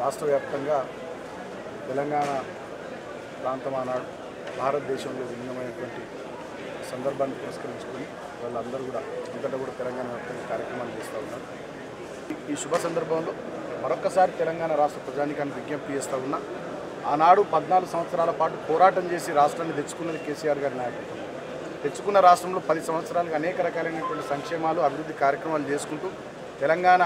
రాష్ట్ర వ్యాప్తంగా తెలంగాణ ప్రాంతం ఆనాడు భారతదేశంలో భిన్నమైనటువంటి సందర్భాన్ని పురస్కరించుకొని వాళ్ళందరూ కూడా అంతటా కూడా తెలంగాణ వ్యాప్తంగా కార్యక్రమాలు చేస్తూ ఉన్నారు ఈ- ఈ శుభ సందర్భంలో మరొకసారి తెలంగాణ రాష్ట్ర ప్రజానికాన్ని విజ్ఞప్తి చేస్తూ ఉన్నా ఆనాడు పద్నాలుగు సంవత్సరాల పాటు పోరాటం చేసి రాష్ట్రాన్ని తెచ్చుకున్నది కేసీఆర్ గారి నాయకత్వం తెచ్చుకున్న రాష్ట్రంలో పది సంవత్సరాలుగా అనేక రకాలైనటువంటి సంక్షేమాలు అభివృద్ధి కార్యక్రమాలు చేసుకుంటూ తెలంగాణ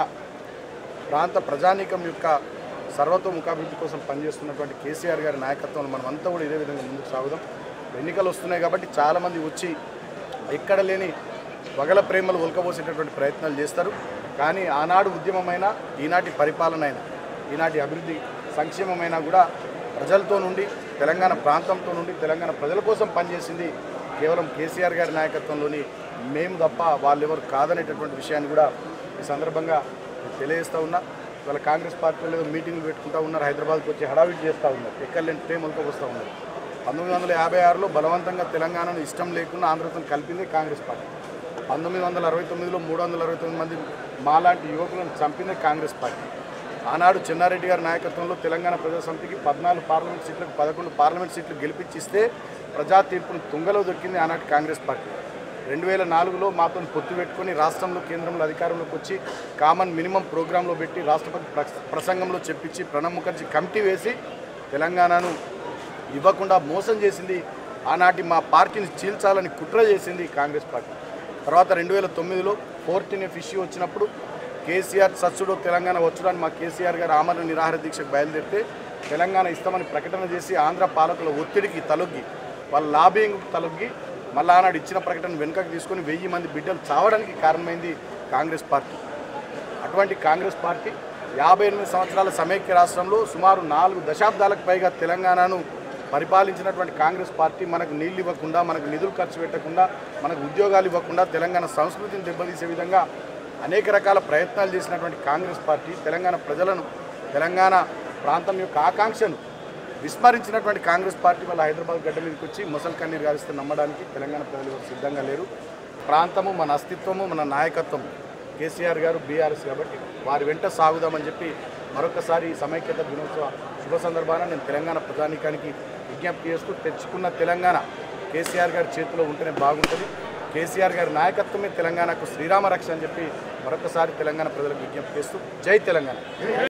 ప్రాంత ప్రజానీకం యొక్క సర్వతోముఖాభివృద్ధి కోసం పనిచేస్తున్నటువంటి కేసీఆర్ గారి నాయకత్వంలో మనం అంతా కూడా ఇదే విధంగా ముందుకు సాగుదాం ఎన్నికలు వస్తున్నాయి కాబట్టి చాలామంది వచ్చి ఎక్కడ లేని వగల ప్రేమలు ఒలకబోసేటటువంటి ప్రయత్నాలు చేస్తారు కానీ ఆనాడు ఉద్యమమైన ఈనాటి పరిపాలన అయినా ఈనాటి అభివృద్ధి సంక్షేమమైనా కూడా ప్రజలతో నుండి తెలంగాణ ప్రాంతంతో నుండి తెలంగాణ ప్రజల కోసం పనిచేసింది కేవలం కేసీఆర్ గారి నాయకత్వంలోని మేము తప్ప వాళ్ళెవరు కాదనేటటువంటి విషయాన్ని కూడా ఈ సందర్భంగా నేను తెలియజేస్తూ ఉన్నా ఇవాళ కాంగ్రెస్ పార్టీలో ఏదో మీటింగ్లు పెట్టుకుంటూ ఉన్నారు హైదరాబాద్కి వచ్చి హడావిడి చేస్తూ ఉన్నారు ఎక్కడ లేని ప్రేమలతో వస్తూ ఉన్నారు పంతొమ్మిది వందల యాభై ఆరులో బలవంతంగా తెలంగాణను ఇష్టం లేకుండా ఆంధ్రతో కలిపింది కాంగ్రెస్ పార్టీ పంతొమ్మిది వందల అరవై తొమ్మిదిలో మూడు వందల అరవై తొమ్మిది మంది మాలాంటి యువకులను చంపింది కాంగ్రెస్ పార్టీ ఆనాడు చెన్నారెడ్డి గారి నాయకత్వంలో తెలంగాణ ప్రజా సమితికి పద్నాలుగు పార్లమెంట్ సీట్లకు పదకొండు పార్లమెంట్ సీట్లు గెలిపించిస్తే ప్రజా తీర్పును తుంగలో దొరికింది ఆనాటి కాంగ్రెస్ పార్టీ రెండు వేల నాలుగులో మాతో పొత్తు పెట్టుకొని రాష్ట్రంలో కేంద్రంలో అధికారంలోకి వచ్చి కామన్ మినిమం ప్రోగ్రాంలో పెట్టి రాష్ట్రపతి ప్ర- ప్రసంగంలో చెప్పించి ప్రణబ్ ముఖర్జీ కమిటీ వేసి తెలంగాణను ఇవ్వకుండా మోసం చేసింది ఆనాటి మా పార్టీని చీల్చాలని కుట్ర చేసింది కాంగ్రెస్ పార్టీ తర్వాత రెండు వేల తొమ్మిదిలో ఫోర్టీన్ ఎఫ్ ఇష్యూ వచ్చినప్పుడు కేసీఆర్ సచ్చుడు తెలంగాణ వచ్చడానికి మా కేసీఆర్ గారు ఆమరణ నిరాహార దీక్షకు బయలుదేరితే తెలంగాణ ఇస్తామని ప్రకటన చేసి ఆంధ్ర పాలకుల ఒత్తిడికి తలొగ్గి వాళ్ళ లాబింగ్ తలొగ్గి మళ్ళా ఆనాడు ఇచ్చిన ప్రకటన వెనుకకు తీసుకొని వెయ్యి మంది బిడ్డలు చావడానికి కారణమైంది కాంగ్రెస్ పార్టీ అటువంటి కాంగ్రెస్ పార్టీ యాభై ఎనిమిది సంవత్సరాల సమైక్య రాష్ట్రంలో సుమారు నాలుగు దశాబ్దాలకు పైగా తెలంగాణను పరిపాలించినటువంటి కాంగ్రెస్ పార్టీ మనకు నీళ్ళు ఇవ్వకుండా మనకు నిధులు ఖర్చు పెట్టకుండా మనకు ఉద్యోగాలు ఇవ్వకుండా తెలంగాణ సంస్కృతిని దెబ్బతీసే విధంగా అనేక రకాల ప్రయత్నాలు చేసినటువంటి కాంగ్రెస్ పార్టీ తెలంగాణ ప్రజలను తెలంగాణ ప్రాంతం యొక్క ఆకాంక్షను విస్మరించినటువంటి కాంగ్రెస్ పార్టీ వాళ్ళ హైదరాబాద్ గడ్డ మీదకి వచ్చి ముసల్ కన్నీరు గారిస్తే నమ్మడానికి తెలంగాణ ప్రజలు ఎవరు సిద్ధంగా లేరు ప్రాంతము మన అస్తిత్వము మన నాయకత్వం కేసీఆర్ గారు బీఆర్ఎస్ కాబట్టి వారి వెంట సాగుదామని చెప్పి మరొకసారి ఈ సమైక్యత దినోత్సవ శుభ సందర్భాన నేను తెలంగాణ ప్రజానీకానికి విజ్ఞప్తి చేస్తూ తెచ్చుకున్న తెలంగాణ కేసీఆర్ గారి చేతిలో ఉంటేనే బాగుంటుంది కేసీఆర్ గారి నాయకత్వమే తెలంగాణకు శ్రీరామ రక్ష అని చెప్పి మరొకసారి తెలంగాణ ప్రజలకు విజ్ఞప్తి చేస్తూ జై తెలంగాణ